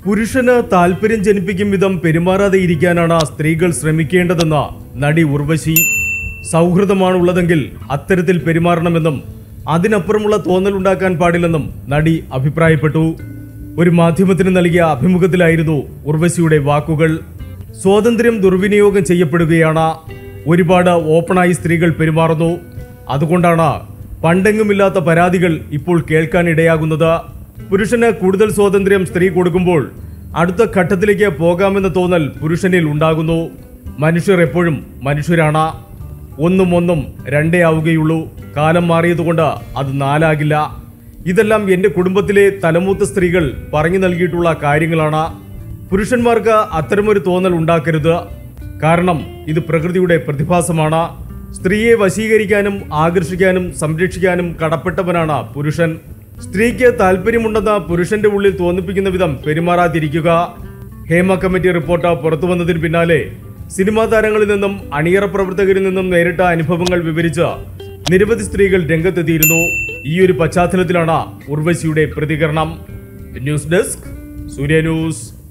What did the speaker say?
പുരുഷന് താല്പര്യം ജനിപ്പിക്കും വിധം പെരുമാറാതെ ഇരിക്കാനാണ് സ്ത്രീകൾ ശ്രമിക്കേണ്ടതെന്ന് നടി ഉർവശി സൗഹൃദമാണുള്ളതെങ്കിൽ അത്തരത്തിൽ പെരുമാറണമെന്നും അതിനപ്പുറമുള്ള തോന്നലുണ്ടാക്കാൻ പാടില്ലെന്നും നടി അഭിപ്രായപ്പെട്ടു ഒരു മാധ്യമത്തിന് നൽകിയ അഭിമുഖത്തിലായിരുന്നു ഉർവശിയുടെ വാക്കുകൾ സ്വാതന്ത്ര്യം ദുർവിനിയോഗം ചെയ്യപ്പെടുകയാണ് ഒരുപാട് ഓപ്പണായി സ്ത്രീകൾ പെരുമാറുന്നു അതുകൊണ്ടാണ് പണ്ടെങ്ങുമില്ലാത്ത പരാതികൾ ഇപ്പോൾ കേൾക്കാൻ ഇടയാകുന്നത് പുരുഷന് കൂടുതൽ സ്വാതന്ത്ര്യം സ്ത്രീ കൊടുക്കുമ്പോൾ അടുത്ത ഘട്ടത്തിലേക്ക് പോകാമെന്ന തോന്നൽ പുരുഷനിൽ ഉണ്ടാകുന്നു മനുഷ്യർ എപ്പോഴും മനുഷ്യരാണ് ഒന്നും ഒന്നും രണ്ടേ ആവുകയുള്ളൂ കാലം മാറിയതുകൊണ്ട് അത് നാലാകില്ല ഇതെല്ലാം എന്റെ കുടുംബത്തിലെ തലമൂത്ത സ്ത്രീകൾ പറഞ്ഞു നൽകിയിട്ടുള്ള കാര്യങ്ങളാണ് പുരുഷന്മാർക്ക് അത്തരമൊരു തോന്നൽ ഉണ്ടാക്കരുത് കാരണം ഇത് പ്രകൃതിയുടെ പ്രതിഭാസമാണ് സ്ത്രീയെ വശീകരിക്കാനും ആകർഷിക്കാനും സംരക്ഷിക്കാനും കടപ്പെട്ടവനാണ് പുരുഷൻ സ്ത്രീക്ക് താല്പര്യമുണ്ടെന്ന് പുരുഷന്റെ ഉള്ളിൽ തോന്നിപ്പിക്കുന്ന വിധം പെരുമാറാതിരിക്കുക ഹേമ കമ്മിറ്റി റിപ്പോർട്ട് പുറത്തു വന്നതിന് പിന്നാലെ സിനിമാ താരങ്ങളിൽ നിന്നും അണിയറ പ്രവർത്തകരിൽ നിന്നും നേരിട്ട അനുഭവങ്ങൾ വിവരിച്ച് നിരവധി സ്ത്രീകൾ രംഗത്തെത്തിയിരുന്നു ഈ ഒരു പശ്ചാത്തലത്തിലാണ് ഉർവശിയുടെ പ്രതികരണം ന്യൂസ് ഡെസ്ക് സൂര്യ ന്യൂസ്